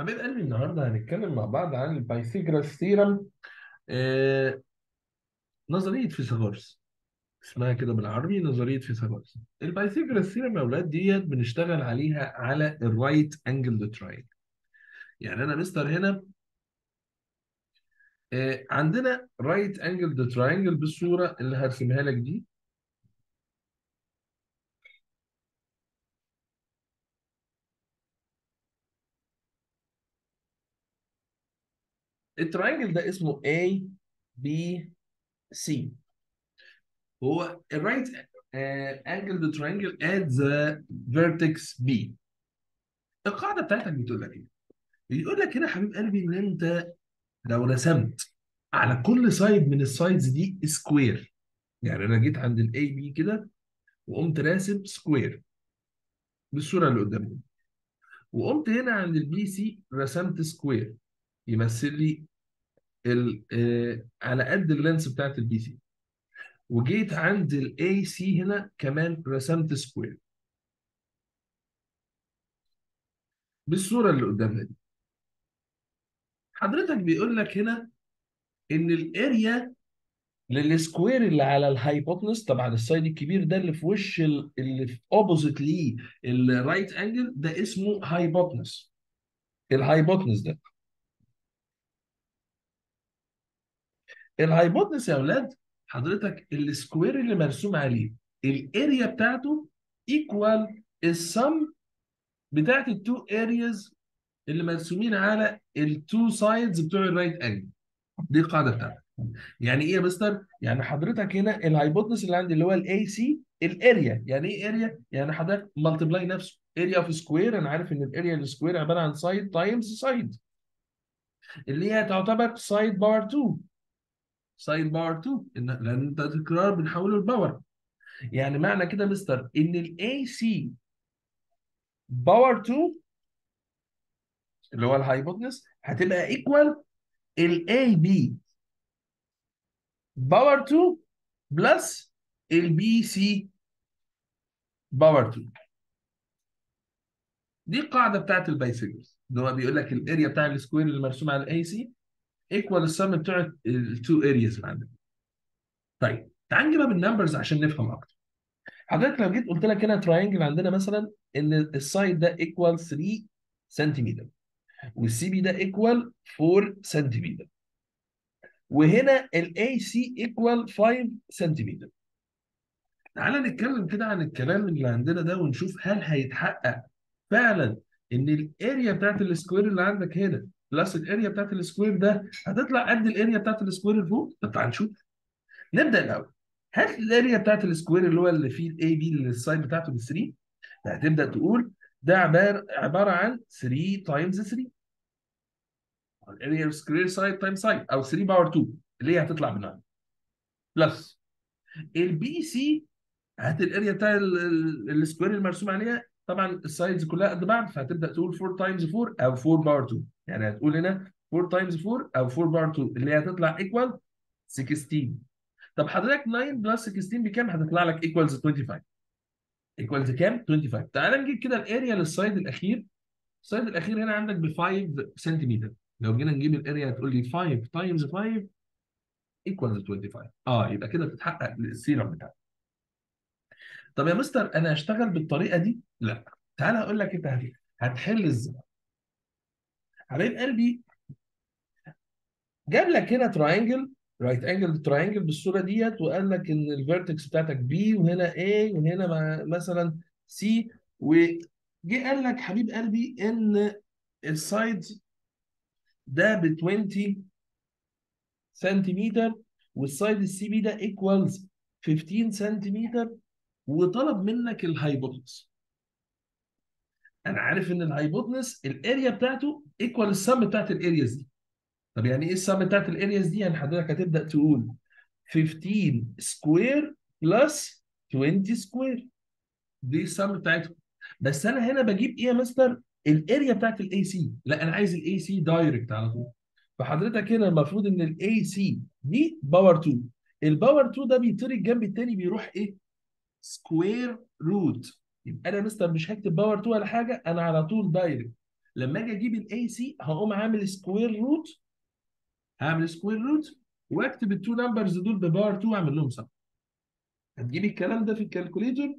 حبيب قلبي النهارده هنتكلم مع بعض عن البايثاغورس ثيرم آه نظريه فيثاغورس اسمها كده بالعربي نظريه فيثاغورس البايثاغورس ثيرم يا اولاد ديت بنشتغل عليها على الرايت انجل تراينجل يعني انا مستر هنا آه عندنا رايت انجل تراينجل بالصوره اللي هرسمها لك دي التراينجل ده اسمه A B C هو الرايت انجل تراينجل at the vertex B القاعده بتاعتك بتقول لك ايه؟ بيقول لك هنا يا حبيب قلبي ان انت لو رسمت على كل سايد من السايدز دي سكوير يعني انا جيت عند الاي بي كده وقمت راسم سكوير بالصوره اللي قدامي وقمت هنا عند البي سي رسمت سكوير يمثل لي ال آه على قد اللينس بتاعت البي سي وجيت عند الاي سي هنا كمان رسمت سكوير بالصوره اللي قدامنا دي حضرتك بيقول لك هنا ان الاريا للسكوير اللي على الهايبوتنس طبعا السايد الكبير ده اللي في وش ال- اللي في اوبوزيت ليه الرايت انجل ده اسمه هايبوتنس الهايبوتنس ده الهايبوتنس يا اولاد حضرتك السكوير اللي مرسوم عليه الاريا بتاعته ايكوال السم بتاعت التو ارياز اللي مرسومين على التو سايدز بتوع الرايت انجل دي القاعده بتاعتك يعني ايه يا مستر؟ يعني حضرتك هنا الهايبوتنس اللي عندي اللي هو الاي سي الاريا يعني ايه اريا؟ يعني حضرتك ملتبلاي نفسه اريا اوف سكوير انا عارف ان الاريا السكوير عباره عن سايد تايمز سايد اللي هي تعتبر سايد باور 2 سايد باور 2 إن- لان ده تكرار بنحوله لباور يعني معنى كده مستر ان الاي سي باور 2 اللي هو الهايبوتنس هتبقى ايكوال الاي بي باور 2 بلس البي سي باور 2 دي القاعده بتاعت البايثاغورس اللي هو بيقول لك الاريا بتاع السكوير اللي مرسوم على الاي سي ايكوال السم بتوع التو ارياز اللي عندك طيب تعال نجيبها بالنمبرز عشان نفهم اكتر حضرتك لو جيت قلت لك هنا تراينجل عندنا مثلا ان السايد ده ايكوال 3 سنتيمتر والسي بي ده ايكوال 4 سنتيمتر وهنا الاي سي ايكوال 5 سنتيمتر تعالى نتكلم كده عن الكلام اللي عندنا ده ونشوف هل هيتحقق فعلا ان الاريا بتاعت السكوير اللي عندك هنا بلس الاريا بتاعت السكوير ده هتطلع قد الاريا بتاعت السكوير اللي فوق طب تعال نشوف نبدا الاول هات الاريا بتاعت السكوير اللي هو اللي فيه الاي بي اللي السايد بتاعته ب 3 هتبدا تقول ده عباره عباره عن 3 تايمز 3 الاريا سكوير سايد تايم سايد او 3 باور 2 اللي هي هتطلع ب 9 بلس البي سي هات الاريا بتاع ال- ال- السكوير المرسوم عليها طبعا السايدز كلها قد بعض فهتبدا تقول 4 تايمز 4 او 4 باور 2 يعني هتقول هنا 4 تايمز 4 او 4 باور 2 اللي هي هتطلع ايكوال 16 طب حضرتك 9 بلس 16 بكام هتطلع لك ايكوالز 25 ايكوالز كام 25 تعال نجيب كده الاريا للسايد الاخير السايد الاخير هنا عندك ب 5 سنتيمتر لو جينا نجيب الاريا هتقول لي 5 تايمز 5 ايكوالز 25 اه يبقى كده بتتحقق السيرم بتاعك طب يا مستر انا هشتغل بالطريقه دي؟ لا تعالى اقول لك انت هت- هتحل ازاي؟ حبيب قلبي جاب لك هنا تراينجل رايت انجل تراينجل بالصوره ديت وقال لك ان الفيرتكس بتاعتك بي وهنا A وهنا مع- مثلا سي وجه قال لك حبيب قلبي ان السايد ده ب 20 سنتيمتر والسايد السي بي ده ايكوالز 15 سنتيمتر وطلب منك الهايبوتنس انا عارف ان الهايبوتنس الاريا بتاعته ايكوال السم بتاعت الارياز دي طب يعني ايه السم بتاعت الارياز دي يعني حضرتك هتبدا تقول 15 سكوير بلس 20 سكوير دي السم بتاعتهم بس انا هنا بجيب ايه يا مستر الاريا بتاعت الاي سي لا انا عايز الاي سي دايركت على طول فحضرتك هنا المفروض ان الاي سي دي باور 2 الباور 2 ده بيطير الجنب التاني بيروح ايه سكوير روت يبقى انا يا مستر مش هكتب باور 2 ولا حاجه انا على طول دايركت لما اجي اجيب الاي سي هقوم عامل سكوير روت هعمل سكوير روت واكتب التو نمبرز دول بباور 2 واعمل لهم سم هتجيب الكلام ده في الكالكوليتر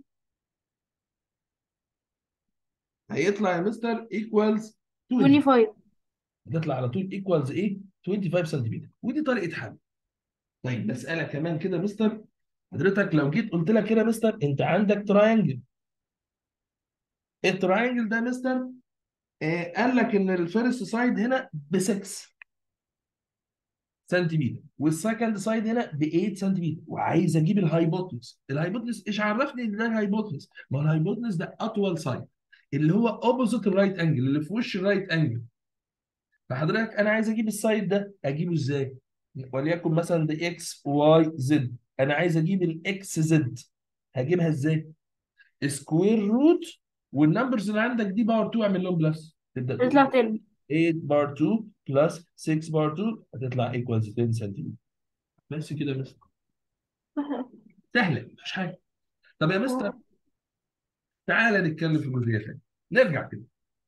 هيطلع يا مستر ايكوالز 20 25 هتطلع على طول ايكوالز ايه 25 سنتيمتر ودي طريقه حل طيب مساله كمان كده يا مستر حضرتك لو جيت قلت لك كده يا مستر انت عندك تراينجل التراينجل ده يا مستر آه قال لك ان الفيرست سايد هنا ب 6 سنتيمتر والسكند سايد هنا ب 8 سنتيمتر وعايز اجيب الهايبوتنس الهايبوتنس ايش عرفني ان ده الهايبوتنس ما هو الهايبوتنس ده اطول سايد اللي هو اوبوزيت الرايت انجل اللي في وش الرايت انجل فحضرتك انا عايز اجيب السايد ده اجيبه ازاي وليكن مثلا ده اكس واي زد انا عايز اجيب الاكس زد هجيبها ازاي سكوير روت والنمبرز اللي عندك دي باور 2 اعمل لهم بلس تبدا تقول تطلع 10 8 بار 2 بلس 6 بار 2 هتطلع ايكوالز 10 سنتيمتر بس كده بس سهله مفيش حاجه طب يا مستر تعالى نتكلم في جزئيه ثانيه نرجع كده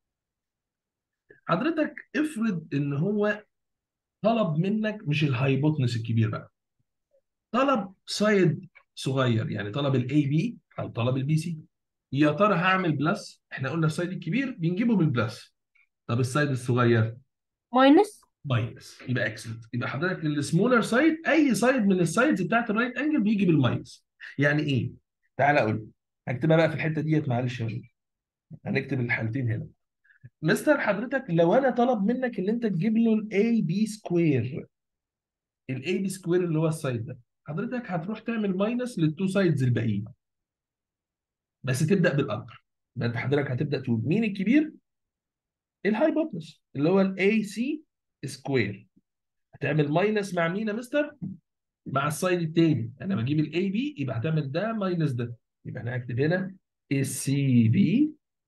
حضرتك افرض ان هو طلب منك مش الهايبوتنس الكبير بقى طلب سايد صغير يعني طلب الاي بي او طلب البي سي يا ترى هعمل بلس احنا قلنا السايد الكبير بنجيبه بالبلس طب السايد الصغير ماينس ماينس يبقى اكسلنت يبقى حضرتك السمولر سايد اي سايد من السايدز بتاعت الرايت انجل بيجي بالماينس يعني ايه تعالى اقول لك. هكتبها بقى في الحته ديت معلش يا شباب. هنكتب الحالتين هنا مستر حضرتك لو انا طلب منك ان انت تجيب له الاي بي سكوير الاي بي سكوير اللي هو السايد ده حضرتك هتروح تعمل ماينس للتو سايدز الباقيين بس تبدا بالاكبر يبقى انت حضرتك هتبدا تقول مين الكبير الهايبوتنس اللي هو الاي سي سكوير هتعمل ماينس مع مين يا مستر مع السايد التاني انا بجيب الاي بي يبقى هتعمل ده ماينس ده يبقى انا هكتب هنا السي بي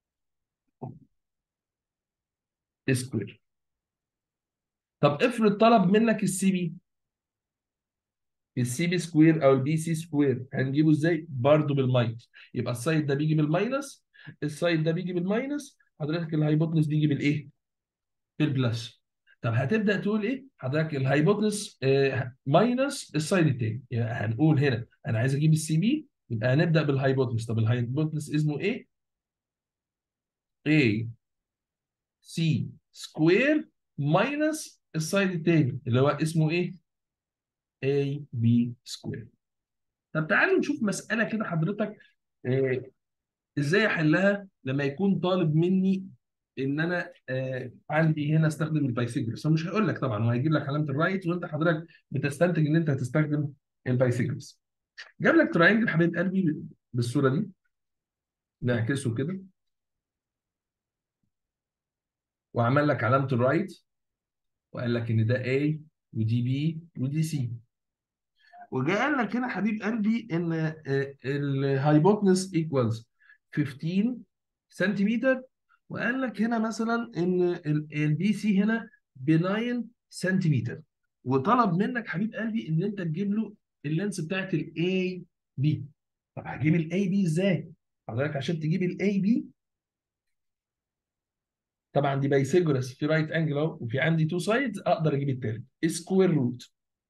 سكوير طب افرض طلب منك السي بي السي بي سكوير او البي سي سكوير هنجيبه ازاي؟ برضه بالماينس يبقى السايد ده بيجي بالماينس السايد ده بيجي بالماينس حضرتك الهايبوتنس بيجي بالايه؟ بالبلس طب هتبدا تقول ايه؟ حضرتك الهايبوتنس آه ماينس السايد التاني يعني هنقول هنا انا عايز اجيب السي بي يبقى هنبدا بالهايبوتنس طب الهايبوتنس اسمه ايه؟ A سي سكوير ماينس السايد التاني اللي هو اسمه ايه؟ A B سكوير طب تعالوا نشوف مسألة كده حضرتك آه، ازاي احلها لما يكون طالب مني ان انا آه، عندي هنا استخدم البايثاغورس هو مش هيقول لك طبعا هو هيجيب لك علامة الرايت وانت حضرتك بتستنتج ان انت هتستخدم البايثاغورس جاب لك تراينجل حبيب قلبي بالصورة دي نعكسه كده وعمل لك علامة الرايت وقال لك ان ده A ودي B ودي C وجاء قال لك هنا حبيب قلبي ان الهايبوتنس ايكوالز 15 سنتيمتر وقال لك هنا مثلا ان البي سي هنا ب 9 سنتيمتر وطلب منك حبيب قلبي ان انت تجيب له اللينس بتاعت الاي بي طب هجيب الاي بي ازاي؟ حضرتك عشان تجيب الاي بي طبعا دي بايثاغورس في رايت انجل اهو وفي عندي تو سايدز اقدر اجيب التالت سكوير روت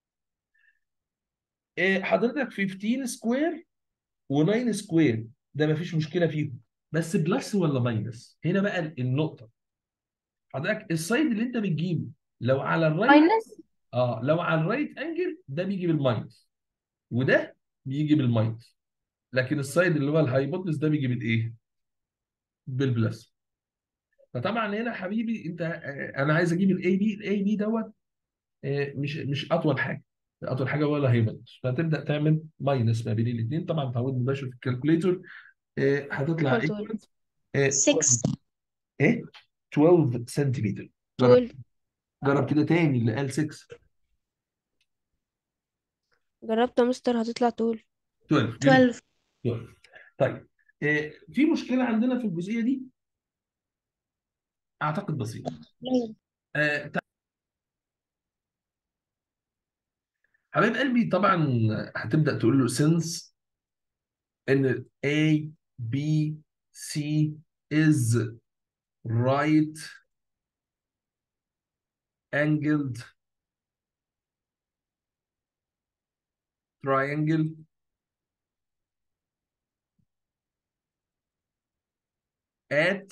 إيه حضرتك 15 سكوير و9 سكوير ده مفيش مشكله فيهم بس بلس ولا ماينس هنا بقى النقطه حضرتك السايد اللي انت بتجيبه لو على الرايت ماينس اه لو على الرايت انجل ده بيجي بالماينس وده بيجي بالماينس لكن السايد اللي هو الهايبوتنس ده بيجي بالايه بالبلس فطبعا هنا حبيبي انت آه، انا عايز اجيب الاي بي الاي بي دوت آه، مش مش اطول حاجه اطول حاجه ولا هيبوتنس فتبدا تعمل ماينس ما بين الاثنين طبعا تعويض مباشر في الكالكوليتر آه، هتطلع ايكوال ايه 6 ايه 12 سنتيمتر جرب 12 جرب كده تاني اللي قال 6 جربت يا مستر هتطلع طول 12 جميل 12 12 طيب آه، في مشكله عندنا في الجزئيه دي اعتقد بسيطه آه، تع- حبايب قلبي طبعا هتبدا تقول له since ان A B C is right angled triangle at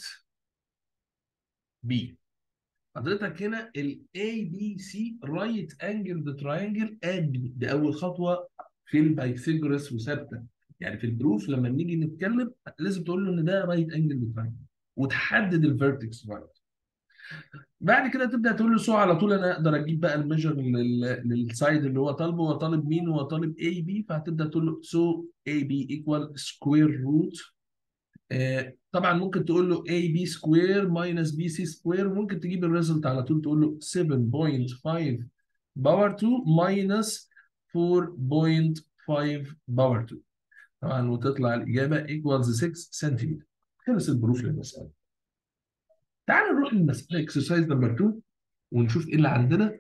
B حضرتك هنا ال ABC right angled triangle at B دي أول خطوة في البايثاغورس وثابتة يعني في البروف لما نيجي نتكلم لازم تقول له إن ده right angled triangle وتحدد الفيرتكس right بعد كده تبدا تقول له سو على طول انا اقدر اجيب بقى الميجر للسايد اللي هو طالبه هو طالب مين هو طالب اي بي فهتبدا تقول له سو اي بي ايكوال سكوير روت طبعا ممكن تقول له اي بي سكوير ماينس بي سي سكوير ممكن تجيب الريزلت على طول تقول له 7.5 باور 2 ماينس 4.5 باور 2 طبعا وتطلع الاجابه ايكوالز 6 سنتيمتر خلص البروف للمساله تعال نروح للمساله اكسرسايز نمبر 2 ونشوف ايه اللي عندنا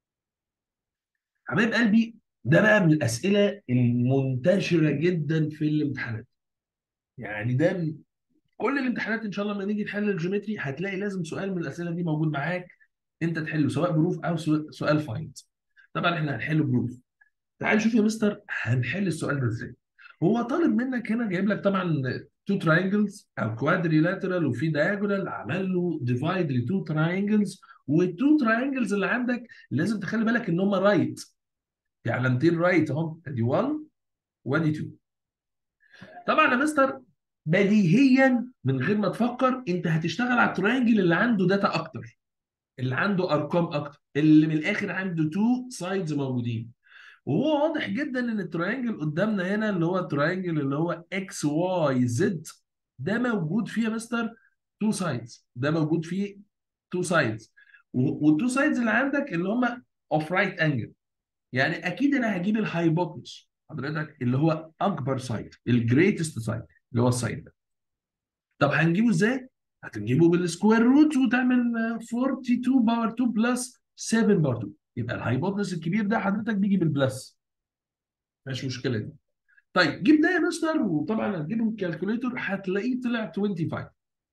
حبايب قلبي ده بقى من الاسئله المنتشره جدا في الامتحانات يعني ده من كل الامتحانات ان شاء الله لما نيجي نحل الجيومتري هتلاقي لازم سؤال من الاسئله دي موجود معاك انت تحله سواء بروف او سؤال فايند طبعا احنا هنحله بروف تعال نشوف يا مستر هنحل السؤال ده ازاي هو طالب منك هنا جايب لك طبعا تو تراينجلز او كوادريلاترال وفي دايجونال عمل له ديفايد لتو تراينجلز والتو تراينجلز اللي عندك لازم تخلي بالك ان هم رايت في علامتين رايت اهم ادي 1 وادي 2 طبعا يا مستر بديهيا من غير ما تفكر انت هتشتغل على التراينجل اللي عنده داتا اكتر اللي عنده ارقام اكتر اللي من الاخر عنده تو سايدز موجودين وهو واضح جدا ان التراينجل قدامنا هنا اللي هو التراينجل اللي هو اكس واي زد ده موجود فيه يا مستر تو سايدز ده موجود فيه تو سايدز والتو سايدز اللي عندك اللي هم اوف رايت انجل يعني اكيد انا هجيب الهايبوتنس حضرتك اللي هو اكبر سايد الجريتست سايد اللي هو السايد ده طب هنجيبه ازاي؟ هتجيبه بالسكوير روت وتعمل 42 باور 2 بلس 7 باور 2 يبقى الهايبوتنس الكبير ده حضرتك بيجي بالبلس مش مشكله دي طيب جيب ده يا مستر وطبعا هتجيبه بالكالكوليتور هتلاقيه طلع 25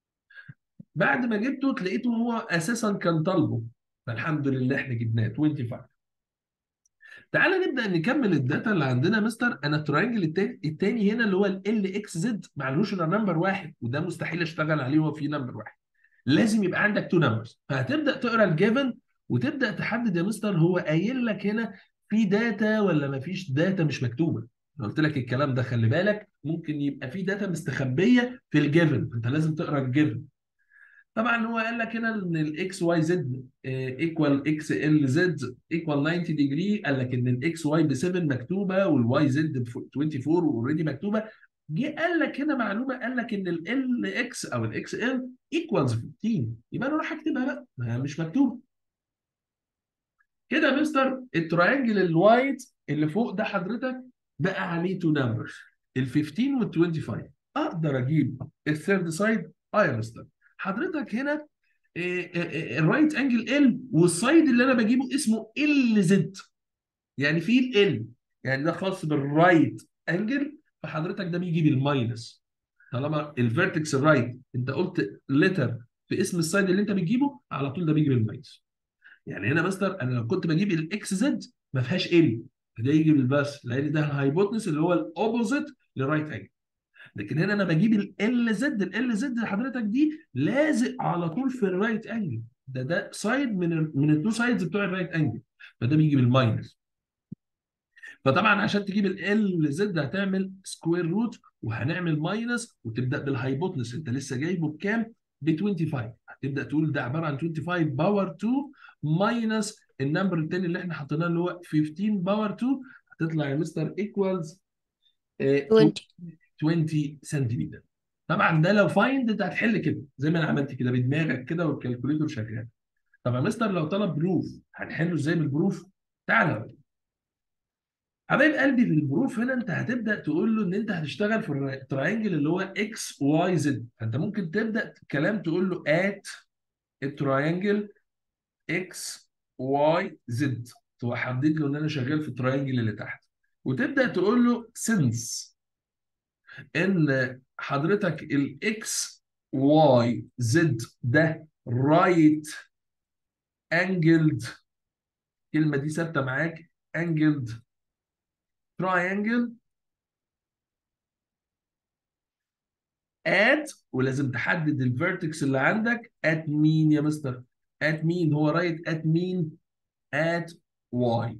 بعد ما جبته تلاقيته هو اساسا كان طالبه فالحمد لله احنا جبناه 25 تعالى نبدا نكمل الداتا اللي عندنا يا مستر انا التراينجل التاني, التاني هنا اللي هو ال اكس زد معلوش الا نمبر واحد وده مستحيل اشتغل عليه وهو في نمبر واحد لازم يبقى عندك تو نمبرز فهتبدا تقرا الجيفن وتبدا تحدد يا مستر هو قايل لك هنا في داتا ولا ما فيش داتا مش مكتوبه أنا قلت لك الكلام ده خلي بالك ممكن يبقى في داتا مستخبيه في الجيفن انت لازم تقرا الجيفن طبعا هو قال لك هنا ان الاكس واي زد ايكوال اكس ال زد ايكوال 90 ديجري قال لك ان الاكس واي ب 7 مكتوبه والواي زد ب 24 اوريدي مكتوبه جه قال لك هنا معلومه قال لك ان ال اكس او الاكس ال ايكوالز 15 يبقى انا راح اكتبها بقى ما مش مكتوبه كده يا مستر التراينجل الوايت اللي فوق ده حضرتك بقى عليه تو نمبرز ال 15 وال 25 اقدر اجيب الثيرد سايد اه يا مستر حضرتك هنا الرايت انجل ال والسايد اللي انا بجيبه اسمه ال زد يعني في ال يعني ده خاص بالرايت انجل فحضرتك ده بيجي بالماينس طالما الفيرتكس الرايت انت قلت لتر في اسم السايد اللي انت بتجيبه على طول ده بيجي بالماينس يعني هنا مستر انا لو كنت بجيب الاكس زد ما فيهاش ال فده يجي بالبس لان ده الهايبوتنس اللي هو الاوبوزيت للرايت انجل لكن هنا انا بجيب ال زد ال زد حضرتك دي لازق على طول في الرايت انجل ده ده سايد من ال من التو سايدز بتوع الرايت انجل فده بيجي بالماينس فطبعا عشان تجيب ال زد هتعمل سكوير روت وهنعمل ماينس وتبدا بالهايبوتنس انت لسه جايبه بكام؟ ب 25 هتبدا تقول ده عباره عن 25 باور 2 ماينس النمبر الثاني اللي احنا حطيناه اللي هو 15 باور 2 هتطلع يا مستر ايكوالز 20 20 سنتيمتر طبعا ده لو فايند انت هتحل كده زي ما انا عملت كده بدماغك كده والكالكوليتور شغال طب يا مستر لو طلب بروف هنحله ازاي بالبروف؟ تعالى حبايب قلبي في البروف هنا انت هتبدا تقول له ان انت هتشتغل في التراينجل اللي هو اكس واي زد فانت ممكن تبدا الكلام تقول له ات التراينجل اكس واي زد تحدد له ان انا شغال في التراينجل اللي تحت وتبدا تقول له سنس ان حضرتك الاكس واي زد ده رايت angled الكلمه دي ثابته معاك angled triangle at ولازم تحدد الفيرتكس اللي عندك at مين يا مستر at مين هو رايت at مين at y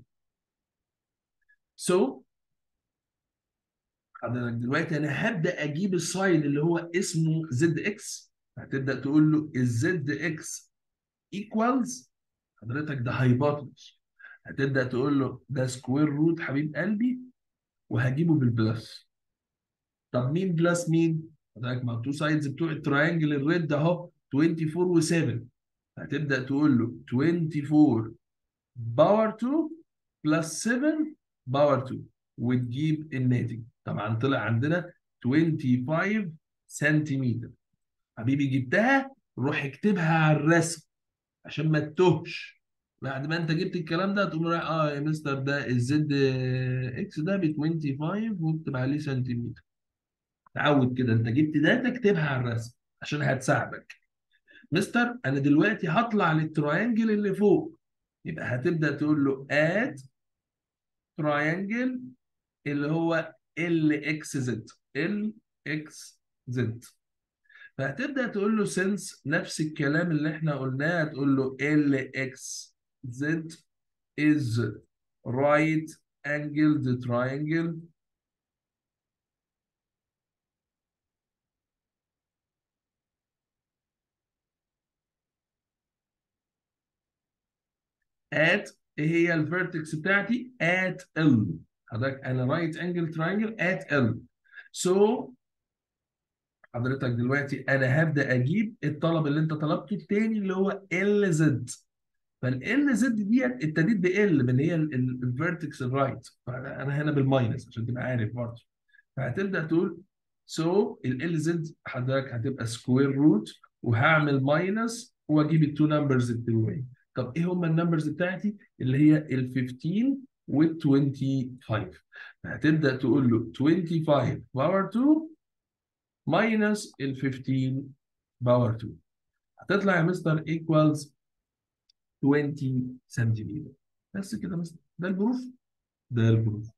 so حضرتك دلوقتي انا هبدا اجيب السايد اللي هو اسمه زد اكس هتبدا تقول له الزد اكس ايكوالز حضرتك ده هايبوتنس هتبدا تقول له ده سكوير روت حبيب قلبي وهجيبه بالبلس طب مين بلس مين؟ حضرتك ما التو سايدز بتوع التراينجل الريد ده اهو 24 و7 هتبدا تقول له 24 باور 2 بلس 7 باور 2 وتجيب الناتج طبعا طلع عندنا 25 سنتيمتر حبيبي جبتها روح اكتبها على الرسم عشان ما تتوهش بعد ما انت جبت الكلام ده تقوم رايح اه يا مستر ده الزد اكس ده ب 25 واكتب عليه سنتيمتر تعود كده انت جبت داتا اكتبها على الرسم عشان هتساعدك مستر انا دلوقتي هطلع للتراينجل اللي فوق يبقى هتبدا تقول له اد تراينجل اللي هو ال اكس زد ال اكس زد فهتبدا تقول له سنس نفس الكلام اللي احنا قلناه هتقول له ال اكس زد is right angled triangle at ايه هي الفيرتكس بتاعتي at L حضرتك انا رايت انجل تراينجل at L so حضرتك دلوقتي انا هبدا اجيب الطلب اللي انت طلبته التاني اللي هو ال زد فال زد ديت ابتديت ب ال اللي هي الفيرتكس الرايت فانا هنا بالماينس عشان تبقى عارف برضه فهتبدا تقول سو ال زد حضرتك هتبقى سكوير روت وهعمل ماينس واجيب التو نمبرز بتوعي طب ايه هم النمبرز بتاعتي اللي هي ال 15 وال 25 فهتبدا تقول له 25 باور 2 ماينس ال 15 باور 2 هتطلع يا مستر ايكوالز 20 سنتيمتر بس كده مستر ده البروف ده البروف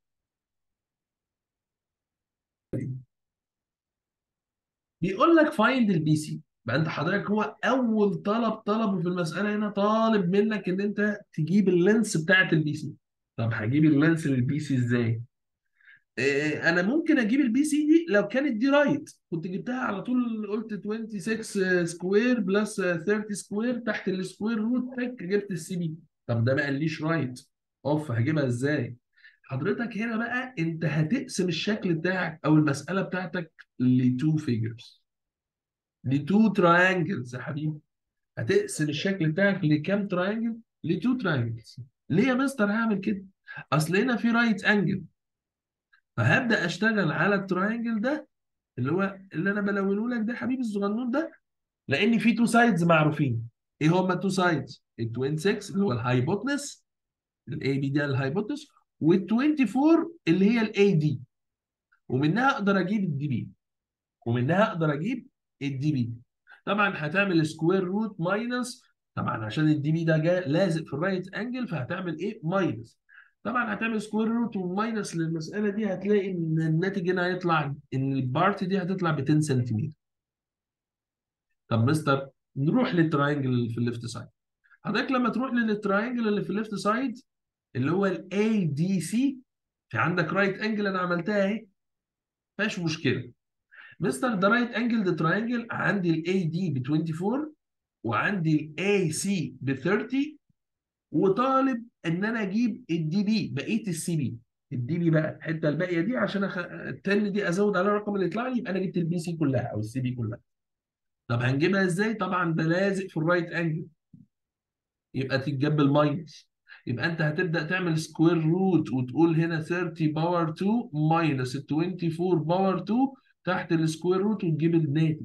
بيقول لك فايند البي سي بقى انت حضرتك هو اول طلب طلبه في المساله هنا طالب منك ان انت تجيب اللينس بتاعت البي سي طب هجيب اللينس للبي سي ازاي إيه انا ممكن اجيب البي سي دي لو كانت دي رايت كنت جبتها على طول قلت 26 سكوير بلس 30 سكوير تحت السكوير روت تك جبت السي بي طب ده ما قاليش رايت اوف هجيبها ازاي حضرتك هنا بقى انت هتقسم الشكل بتاعك او المساله بتاعتك لتو فيجرز لتو تراينجلز يا حبيبي هتقسم الشكل بتاعك لكام تراينجل لتو تراينجلز ليه يا مستر هعمل كده اصل هنا في رايت انجل فهبدا اشتغل على التراينجل ده اللي هو اللي انا بلونه لك ده حبيبي الصغنون ده لان في تو سايدز معروفين ايه هما التو سايدز ال 26 اللي هو الهايبوتنس الاي بي ده الهايبوتنس وال 24 اللي هي الاي دي ومنها اقدر اجيب الدي بي ومنها اقدر اجيب الدي بي طبعا هتعمل سكوير روت ماينس طبعا عشان الدي بي ده جاي لازق في الرايت انجل فهتعمل ايه ماينس طبعا هتعمل سكوير روت وماينس للمساله دي هتلاقي ان الناتج هنا هيطلع ان البارت دي هتطلع ب 10 سنتيمتر طب مستر نروح للتراينجل اللي في الليفت سايد حضرتك لما تروح للتراينجل اللي في الليفت سايد اللي هو الاي دي سي في عندك رايت انجل انا عملتها اهي مفيهاش مشكله مستر ده رايت انجل ده تراينجل عندي الاي دي ب 24 وعندي الاي سي ب 30 وطالب ان انا اجيب الدي بي بقيه السي بي الدي بي بقى الحته الباقيه دي عشان أخ... التن دي ازود عليها الرقم اللي يطلع لي يبقى انا جبت البي سي كلها او السي بي كلها طب هنجيبها ازاي طبعا ده لازق في الرايت انجل يبقى تتجاب بالماينس يبقى انت هتبدا تعمل سكوير روت وتقول هنا 30 باور 2 ماينس 24 باور 2 تحت السكوير روت وتجيب الناتج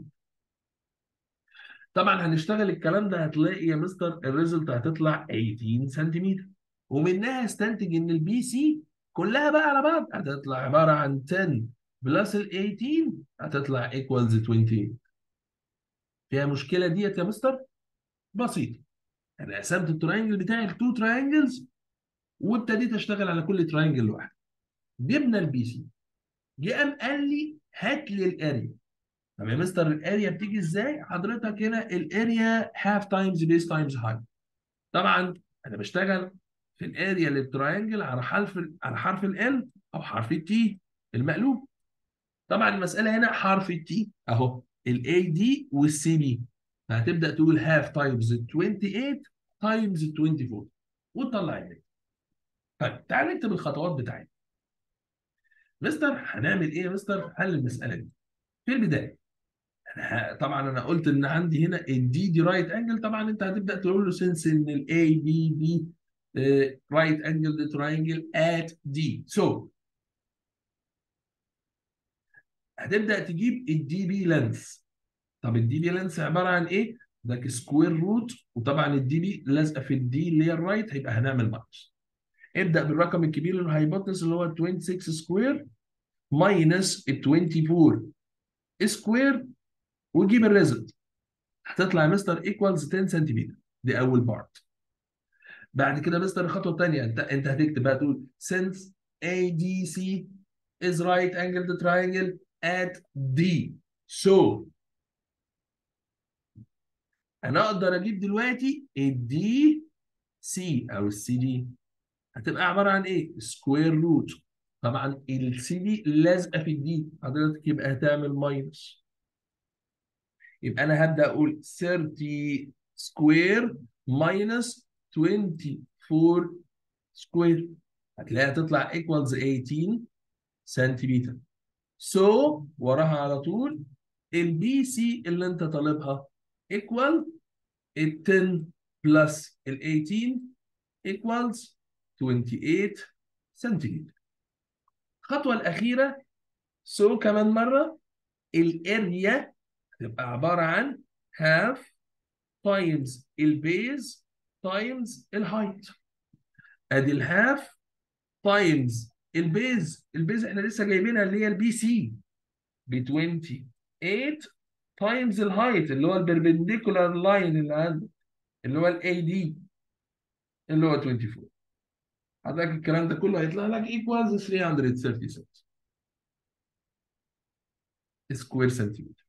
طبعا هنشتغل الكلام ده هتلاقي يا مستر الريزلت هتطلع 18 سنتيمتر ومنها استنتج ان البي سي كلها بقى على بعض هتطلع عباره عن 10 بلس ال 18 هتطلع ايكوالز 28 فيها مشكله ديت يا مستر بسيطه انا قسمت التراينجل بتاعي لتو تراينجلز وابتديت اشتغل على كل تراينجل لوحده جبنا البي سي جه قام قال لي هات لي الاريا طب يا مستر الاريا بتيجي ازاي؟ حضرتك هنا الاريا هاف تايمز بيس تايمز هاي طبعا انا بشتغل في الاريا للتراينجل على حرف على حرف ال او حرف التي المقلوب طبعا المساله هنا حرف التي اهو الاي دي والسي بي فهتبدا تقول هاف تايمز 28 تايمز 24 وتطلع الناتج طيب تعال نكتب الخطوات بتاعتنا مستر هنعمل ايه يا مستر في حل المساله دي في البدايه انا ه- طبعا انا قلت ان عندي هنا الدي دي رايت انجل طبعا انت هتبدا تقول له سنس ان الاي بي بي رايت انجل تراينجل ات دي سو هتبدا تجيب الدي بي لينث طب الدي بي لينث عباره عن ايه؟ ده سكوير روت وطبعا الدي بي لازقه في الدي اللي هي الرايت هيبقى هنعمل ماينس ابدا بالرقم الكبير الهايبوتنس اللي هو 26 سكوير ماينس ال 24 سكوير وجيب الريزلت هتطلع يا مستر ايكوالز 10 سنتيمتر دي اول بارت بعد كده مستر الخطوه الثانيه انت انت هتكتب بقى تقول since ADC is right angled triangle at D so انا اقدر اجيب دلوقتي الدي سي او السي دي هتبقى عباره عن ايه؟ سكوير روت طبعا السي دي لازقه في الدي حضرتك يبقى هتعمل ماينس يبقى انا هبدا اقول 30 سكوير ماينس 24 سكوير هتلاقيها تطلع ايكوالز 18 سنتيمتر سو so, وراها على طول البي سي اللي انت طالبها ايكوال ال 10 بلس ال 18 ايكوالز 28 سنتيمتر الخطوه الاخيره سو so كمان مره الاريا تبقى عباره عن half times البيز times الهايت ادي الهاف تايمز البيز البيز احنا لسه جايبينها اللي هي البي سي ب 28 تايمز الهايت اللي هو البربنديكولار لاين اللي عندك اللي هو الاي دي اللي هو 24 حضرتك الكلام ده كله هيطلع لك ايكوالز 336 سكوير سنتيمتر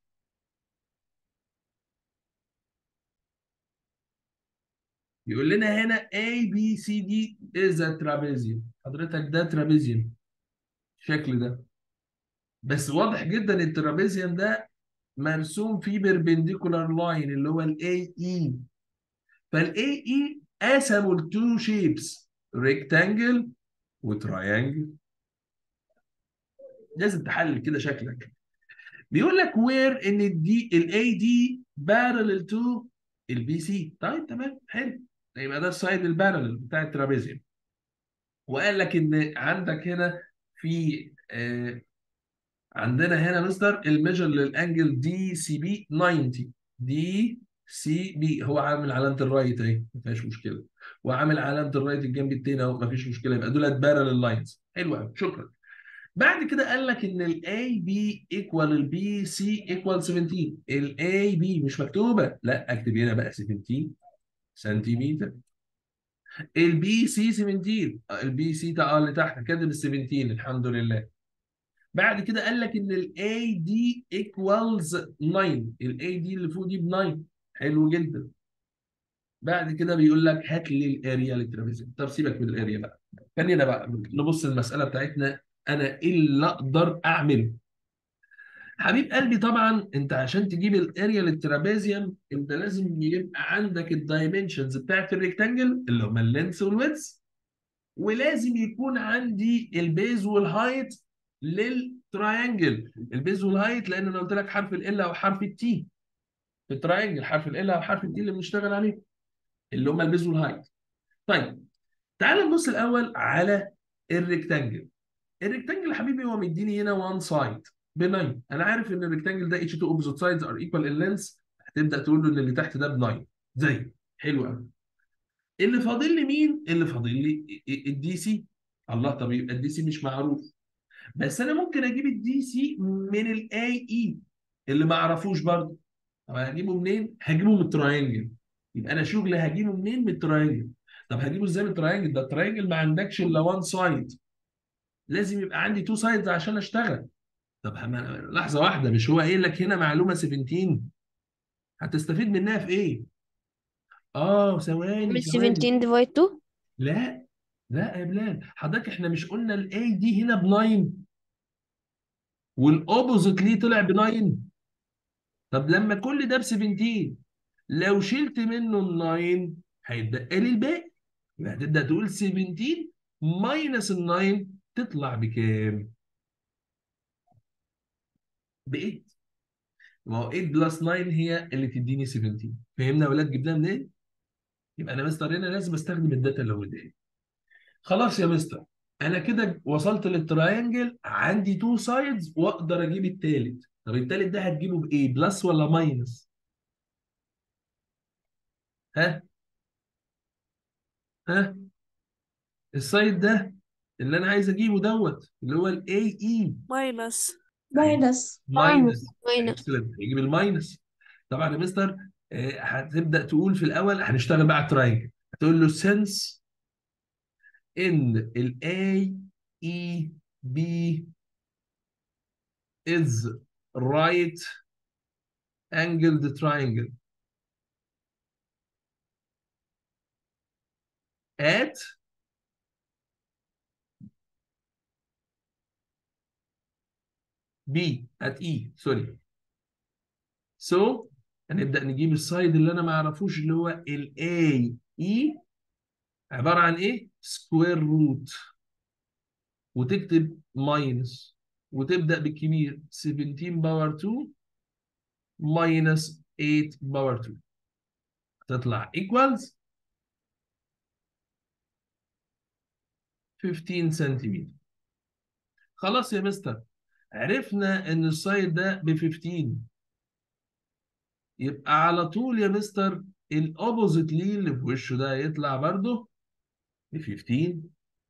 يقول لنا هنا A B C D is a trapezium حضرتك ده ترابيزيوم الشكل ده بس واضح جدا الترابيزيوم ده مرسوم فيه بيربنديكولار لاين اللي هو الاي اي فالاي اي قسموا لتو شيبس ريكتانجل وتراينجل لازم تحلل كده شكلك بيقول لك وير ان الدي الاي دي بارلل تو البي سي طيب تمام حلو يبقى ده السايد البارلل بتاع الترابيزيوم وقال لك ان عندك هنا في آه عندنا هنا مستر الميجر للانجل دي سي بي 90 دي سي بي هو عامل علامه الرايت اهي ما فيهاش مشكله وعامل علامه الرايت الجنب التاني اهو ما فيش مشكله يبقى دولت بارلل لاينز حلو قوي شكرا بعد كده قال لك ان الاي بي ايكوال البي سي ايكوال 17 الاي بي مش مكتوبه لا اكتب هنا بقى 17 سنتيمتر البي سي 17 البي سي اه اللي تحت كاتب ال 17 الحمد لله بعد كده قال لك ان الاي دي ايكوالز 9 الاي دي اللي فوق دي ب 9 حلو جدا بعد كده بيقول لك هات لي الاريا للترابيزيوم طب سيبك من الاريا بقى خلينا بقى نبص المساله بتاعتنا انا ايه اللي اقدر اعمله حبيب قلبي طبعا انت عشان تجيب الاريا للترابيزيوم انت لازم يبقى عندك الدايمنشنز بتاعت الريكتانجل اللي هم اللينس والويدث ولازم يكون عندي البيز والهايت للتراينجل البيز والهايت لان انا قلت لك حرف ال او حرف التي في التراينجل حرف ال او حرف التي اللي بنشتغل عليه اللي هم البيز والهايت طيب تعال نبص الاول على الريكتانجل الريكتانجل يا حبيبي هو مديني هنا وان سايد ب 9 انا عارف ان الريكتانجل ده اتش 2 اوبوزيت سايدز ار ايكوال ان لينس هتبدا تقول له ان اللي تحت ده ب 9 زي حلو قوي اللي فاضل لي مين؟ اللي فاضل لي الدي سي الله طب يبقى الدي سي مش معروف بس انا ممكن اجيب الدي سي من الاي اي اللي ما اعرفوش برضه طب هجيبه منين؟ هجيبه من التراينجل يبقى انا شغلي هجيبه منين من التراينجل طب هجيبه ازاي من التراينجل ده التراينجل ما عندكش الا وان سايد لازم يبقى عندي تو سايدز عشان اشتغل طب هم- لحظه واحده مش هو قايل لك هنا معلومه 17 هتستفيد منها في ايه اه ثواني من ثواني 17 ديفايد 2 لا لا يا بلال حضرتك احنا مش قلنا الاي دي هنا ب 9 والاوبوزيت ليه طلع ب 9 طب لما كل ده ب 17 لو شلت منه ال 9 هيتبقى لي الباقي يبقى هتبدا تقول 17 ماينس ال 9 تطلع بكام؟ ب 8 ما هو 8 بلس 9 هي اللي تديني 17 فهمنا يا ولاد جبناها منين؟ يبقى انا مستر هنا لازم استخدم الداتا اللي قدامي خلاص يا مستر انا كده وصلت للتراينجل عندي تو سايدز واقدر اجيب التالت طب التالت ده هتجيبه بايه بلس ولا ماينس ها ها السايد ده اللي انا عايز اجيبه دوت اللي هو الاي اي ماينس ماينس ماينس ماينس اكسلنت يجيب الماينس طبعا يا مستر آه، هتبدا تقول في الاول هنشتغل بقى على التراينجل هتقول له since ان الاي اي بي is right angled triangle at B at E سوري so هنبدأ نجيب السايد اللي انا ما اعرفوش اللي هو ال A E عبارة عن ايه؟ سكوير روت وتكتب ماينس وتبدأ بالكبير 17 باور 2 ماينس 8 باور 2 تطلع equals 15 سنتيمتر خلاص يا مستر عرفنا ان السايد ده ب 15 يبقى على طول يا مستر الاوبوزيت ليه اللي في وشه ده يطلع برضه ب 15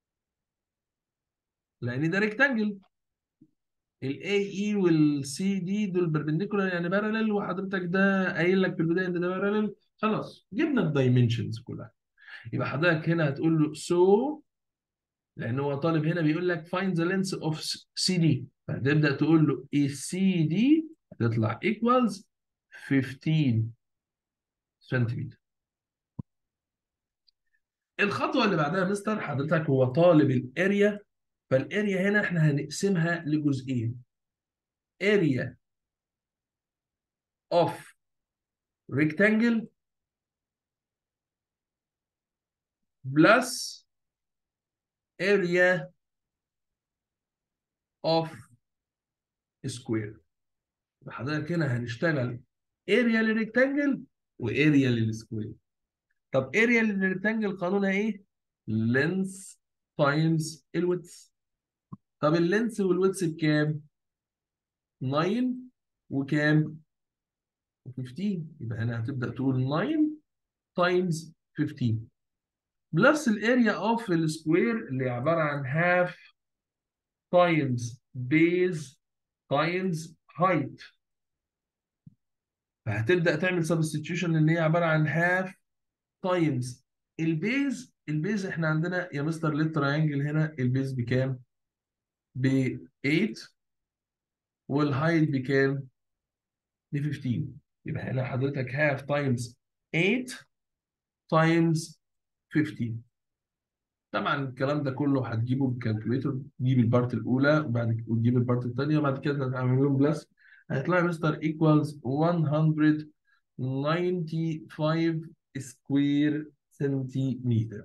لان ده ريكتانجل الاي اي والسي دي دول بيربنديكولار يعني بارلل وحضرتك ده قايل لك في البدايه ان ده بارلل خلاص جبنا الدايمنشنز كلها يبقى حضرتك هنا هتقول له سو لان هو طالب هنا بيقول لك find the length of CD فتبدا تقول له ايه سي دي هتطلع equals 15 سنتيمتر الخطوه اللي بعدها يا مستر حضرتك هو طالب الاريا فالاريا هنا احنا هنقسمها لجزئين area of rectangle plus area of square يبقى حضرتك هنا هنشتغل اريا للريكتانجل واريا للسكوير طب اريا للريكتانجل قانونها ايه؟ لينس تايمز الويدث طب اللينس والويدث بكام؟ 9 وكام؟ 15 يبقى هنا هتبدا تقول 9 تايمز 15 بلس الاريا اوف السكوير اللي عباره عن half times base times height فهتبدا تعمل substitution اللي هي عباره عن half times البيز البيز احنا عندنا يا مستر للتراينجل هنا البيز بكام؟ ب 8 والهايت بكام؟ ب 15 يبقى هنا حضرتك half times 8 times 15 طبعا الكلام ده كله هتجيبه بالكالكوليتر تجيب البارت الاولى وبعد كده وتجيب البارت الثانيه وبعد كده تعمل لهم بلس هيطلع مستر ايكوالز 195 سكوير سنتيمتر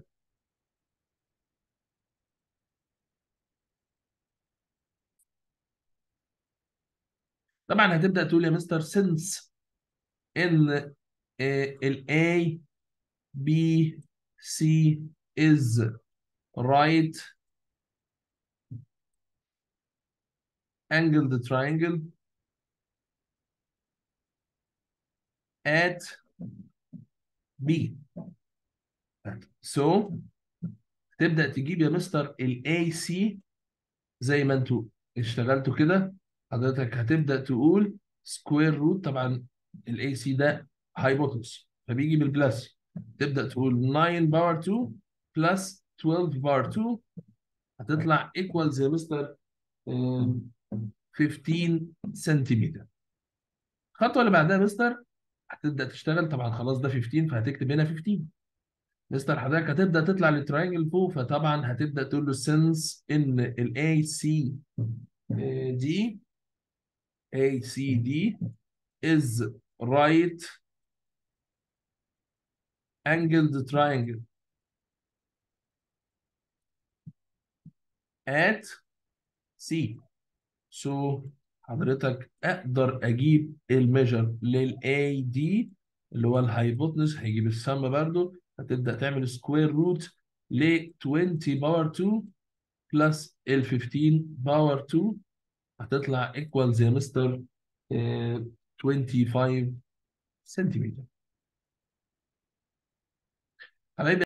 طبعا هتبدا تقول يا مستر since ان ال A B C is right angled triangle at B so تبدأ تجيب يا مستر ال AC زي ما انتوا اشتغلتوا كده حضرتك هتبدأ تقول سكوير روت طبعا ال AC ده هايبوتنس فبيجي بالبلس تبدا تقول 9 باور 2 بلس 12 باور 2 هتطلع ايكوالز يا مستر آم، 15 سنتيمتر الخطوه اللي بعدها يا مستر هتبدا تشتغل طبعا خلاص ده 15 فهتكتب هنا 15 مستر حضرتك هتبدا تطلع للتراينجل فوق فطبعا هتبدا تقول له since ان الاي سي دي اي سي دي is right angled triangle at C so حضرتك اقدر اجيب الميجر للاي دي اللي هو الهايبوتنس هيجيب السم برضو هتبدا تعمل سكوير روت ل 20 باور 2 بلس ال 15 باور 2 هتطلع ايكوالز يا مستر آه، 25 سنتيمتر حبايبي